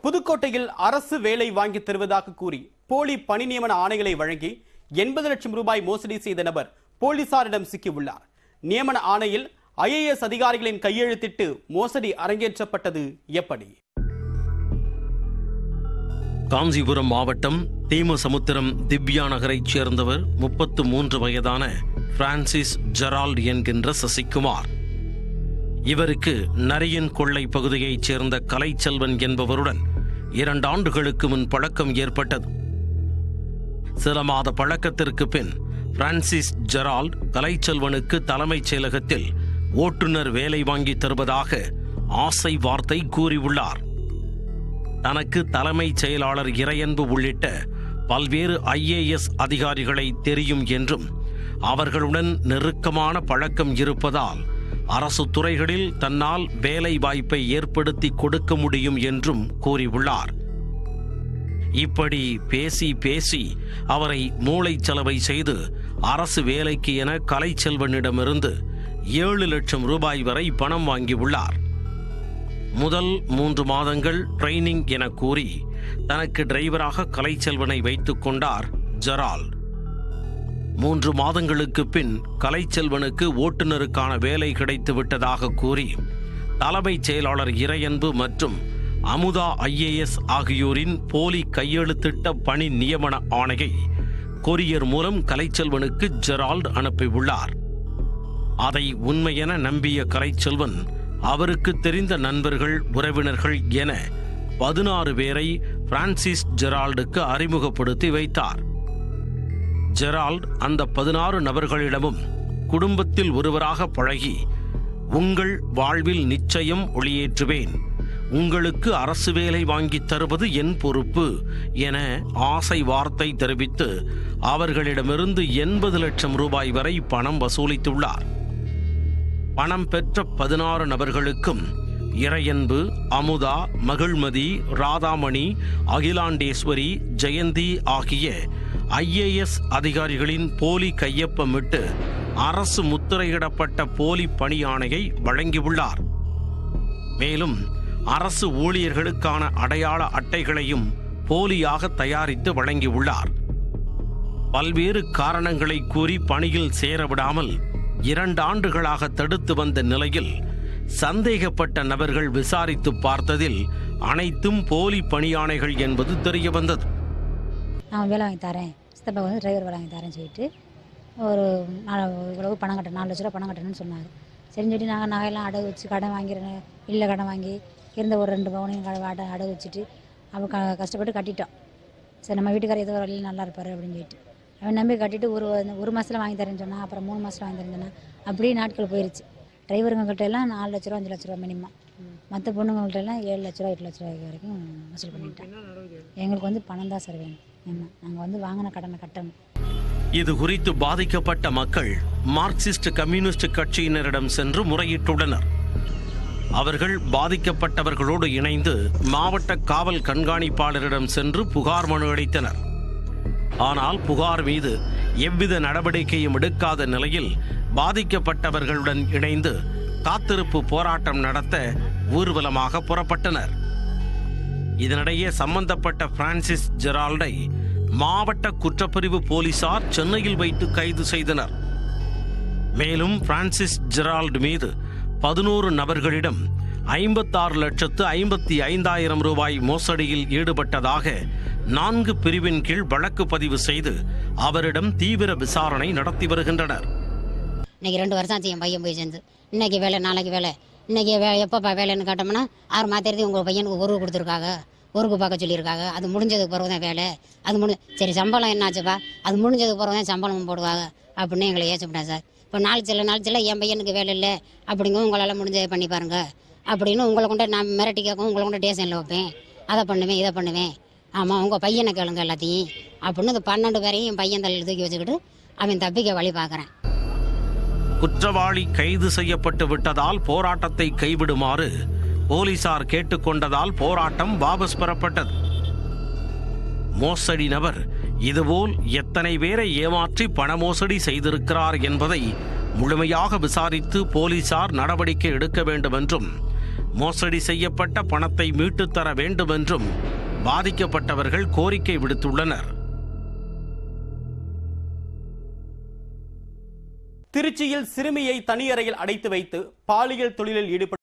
புதுக்கோட்டையில் அரசு வேலை வாங்கி தருவதாக கூறி போலி பணி நியமன ஆணைகளை வழங்கி எண்பது லட்சம் ரூபாய் மோசடி செய்த நபர் போலீசாரிடம் சிக்கியுள்ளார் நியமன ஆணையில் ஐஏஎஸ் அதிகாரிகளின் கையெழுத்திட்டு மோசடி அரங்கேற்றப்பட்டது எப்படி காஞ்சிபுரம் மாவட்டம் தீமசமுத்திரம் திவ்யா நகரைச் சேர்ந்தவர் முப்பத்து மூன்று வயதான பிரான்சிஸ் ஜெரால்ட் என்கின்ற சசிகுமார் இவருக்கு நரியன் கொள்ளை பகுதியைச் சேர்ந்த கலைச்செல்வன் என்பவருடன் இரண்டு ஆண்டுகளுக்கு முன் பழக்கம் ஏற்பட்டது சில மாத பழக்கத்திற்கு பின் பிரான்சிஸ் ஜெரால்ட் கலைச்செல்வனுக்கு தலைமைச் செயலகத்தில் ஓட்டுநர் வேலை வாங்கி தருவதாக ஆசை வார்த்தை கூறியுள்ளார் தனக்கு தலைமைச் செயலாளர் இறையன்பு உள்ளிட்ட பல்வேறு ஐஏஎஸ் அதிகாரிகளை தெரியும் என்றும் அவர்களுடன் நெருக்கமான பழக்கம் இருப்பதால் அரசு துறைகளில் தன்னால் வேலை வாய்ப்பை ஏற்படுத்தி கொடுக்க முடியும் என்றும் கூறியுள்ளார் இப்படி பேசி பேசி அவரை மூளைச்சலவை செய்து அரசு வேலைக்கு என கலைச்செல்வனிடமிருந்து ஏழு லட்சம் ரூபாய் வரை பணம் வாங்கியுள்ளார் முதல் மூன்று மாதங்கள் ட்ரைனிங் என கூறி தனக்கு டிரைவராக கலைச்செல்வனை வைத்துக் கொண்டார் ஜெரால்ட் மூன்று மாதங்களுக்கு பின் கலைச்செல்வனுக்கு ஓட்டுநருக்கான வேலை கிடைத்து விட்டதாக கூறி தலைமைச் செயலாளர் இறையன்பு மற்றும் அமுதா ஐஏஎஸ் ஆகியோரின் போலி கையெழுத்திட்ட பணி நியமன ஆணையை கொரியர் மூலம் கலைச்செல்வனுக்கு ஜெரால்ட் அனுப்பியுள்ளார் அதை உண்மையென நம்பிய கலைச்செல்வன் அவருக்கு தெரிந்த நண்பர்கள் உறவினர்கள் என பதினாறு பேரை பிரான்சிஸ் ஜெரால்டுக்கு அறிமுகப்படுத்தி வைத்தார் ஜெரால்ட் அந்த பதினாறு நபர்களிடமும் குடும்பத்தில் ஒருவராக பழகி உங்கள் வாழ்வில் நிச்சயம் ஒளியேற்றுவேன் உங்களுக்கு அரசு வேலை வாங்கித் தருவது என் பொறுப்பு என ஆசை வார்த்தை தெரிவித்து அவர்களிடமிருந்து எண்பது லட்சம் ரூபாய் வரை பணம் வசூலித்துள்ளார் பணம் பெற்ற பதினாறு நபர்களுக்கும் இறையன்பு அமுதா மகிழ்மதி ராதாமணி அகிலாண்டேஸ்வரி ஜெயந்தி ஆகிய ஐஏஎஸ் அதிகாரிகளின் போலி கையொப்பமிட்டு அரசு முத்திரையிடப்பட்ட போலி பணி ஆணையை வழங்கியுள்ளார் மேலும் அரசு ஊழியர்களுக்கான அடையாள அட்டைகளையும் போலியாக தயாரித்து வழங்கியுள்ளார் பல்வேறு காரணங்களை கூறி பணியில் சேரவிடாமல் இரண்டு ஆண்டுகளாக தடுத்து வந்த நிலையில் சந்தேகப்பட்ட நபர்கள் விசாரித்து பார்த்ததில் அனைத்தும் போலி பணியாணைகள் என்பது தெரிய வந்தது நான் வேலை வாங்கி தரேன் சித்தப்பா வந்து டிரைவர் வேலை வாங்கி தரேன்னு சொல்லிட்டு ஒரு நாலு இவ்வளவு பணம் கட்ட நாலு லட்ச ரூபா பணம் கட்டணும்னு சொன்னாங்க சரின்னு சொல்லி நாங்கள் நகையெல்லாம் அடகு வச்சு கடன் வாங்கிறேன் இல்லை கடன் வாங்கி இருந்த ஒரு ரெண்டு பவுனையும் க- அட அடகு வச்சுட்டு அவன் க கஷ்டப்பட்டு கட்டிட்டோம் சரி நம்ம வீட்டுக்காரர் ஏதோ ஒரு வழியில் நல்லா இருப்பார் அப்படின்னு சொல்லிட்டு அவன் நம்பி கட்டிட்டு ஒரு ஒரு மாதத்தில் வாங்கி தரேன்னு சொன்னான் அப்புறம் மூணு மாதத்தில் வாங்கி தரேன்னு சொன்னான் அப்படியே நாட்கள் போயிருச்சு டிரைவருங்கக்கிட்ட எல்லாம் நாலு லட்ச ரூபா அஞ்சு லட்ச ரூபா மினிமம் மற்ற பொண்ணுங்கள்ட்ட எல்லாம் ஏழு லட்ச ரூபா எட்டு லட்ச ரூபாய்க்கு வரைக்கும் வசூல் பண்ணிட்டேன் எங்களுக்கு வந்து பணம் தான் சார் வேணும் ஆமாம் நாங்கள் வந்து வாங்கின கடனை கட்டணும் இது குறித்து பாதிக்கப்பட்ட மக்கள் மார்க்சிஸ்ட் கம்யூனிஸ்ட் கட்சியினரிடம் சென்று முறையிட்டுள்ளனர் அவர்கள் பாதிக்கப்பட்டவர்களோடு இணைந்து மாவட்ட காவல் கண்காணிப்பாளரிடம் சென்று புகார் மனு அளித்தனர் ஆனால் புகார் மீது எவ்வித நடவடிக்கையும் எடுக்காத நிலையில் பாதிக்கப்பட்டவர்களுடன் இணைந்து காத்திருப்பு போராட்டம் நடத்த ஊர்வலமாக புறப்பட்டனர் இதனிடையே சம்பந்தப்பட்ட பிரான்சிஸ் ஜெரால்டை மாவட்ட குற்றப்பிரிவு போலீசார் சென்னையில் வைத்து கைது செய்தனர் மேலும் பிரான்சிஸ் ஜெரால்ட் மீது பதினோரு நபர்களிடம் ஐம்பத்தாறு லட்சத்து ஐம்பத்தி ஐந்தாயிரம் ரூபாய் மோசடியில் ஈடுபட்டதாக நான்கு பிரிவின் கீழ் வழக்கு பதிவு செய்து அவரிடம் தீவிர விசாரணை நடத்தி வருகின்றனர் இன்னைக்கு ரெண்டு வருஷம் ஆச்சு என் பையன் போய் சேர்ந்து இன்னைக்கு வேலை நாளைக்கு வேலை இன்னைக்கு வே எப்போப்பா வேலைன்னு கேட்டோம்னா ஆறு மாத்திரத்தி உங்கள் பையனுக்கு உருவு கொடுத்துருக்காங்க ஊருக்கு பார்க்க சொல்லியிருக்காங்க அது முடிஞ்சதுக்கு பிறகு தான் வேலை அது முடி சரி சம்பளம் என்னாச்சுப்பா அது முடிஞ்சதுக்கு பிறகு தான் சம்பளம் போடுவாங்க அப்படின்னு எங்களை ஏச்சுப்பிட்டேன் சார் இப்போ நாலு சில நாலு சில என் பையனுக்கு வேலை இல்லை அப்படிங்க உங்களால் முடிஞ்சதை பண்ணி பாருங்க அப்படின்னு உங்களை கொண்டு நான் மிரட்டி கேட்கும் உங்களை கொண்டு ஸ்டேஷனில் வைப்பேன் அதை பண்ணுவேன் இதை பண்ணுவேன் ஆமாம் உங்கள் பையனை கேளுங்க எல்லாத்தையும் அப்படின்னு இந்த பன்னெண்டு பேரையும் என் பையன் தலையில் தூக்கி வச்சுக்கிட்டு அவன் தப்பிக்க வழி பார்க்குறேன் குற்றவாளி கைது செய்யப்பட்டு விட்டதால் போராட்டத்தை கைவிடுமாறு போலீசார் கேட்டுக்கொண்டதால் போராட்டம் வாபஸ் பெறப்பட்டது மோசடி நபர் இதுபோல் எத்தனை பேரை ஏமாற்றி பண மோசடி செய்திருக்கிறார் என்பதை முழுமையாக விசாரித்து போலீசார் நடவடிக்கை எடுக்க வேண்டும் என்றும் மோசடி செய்யப்பட்ட பணத்தை மீட்டுத் தர வேண்டும் என்றும் பாதிக்கப்பட்டவர்கள் கோரிக்கை விடுத்துள்ளனர் திருச்சியில் சிறுமியை தனியறையில் அடைத்து வைத்து பாலியல் தொழிலில் ஈடுபட்ட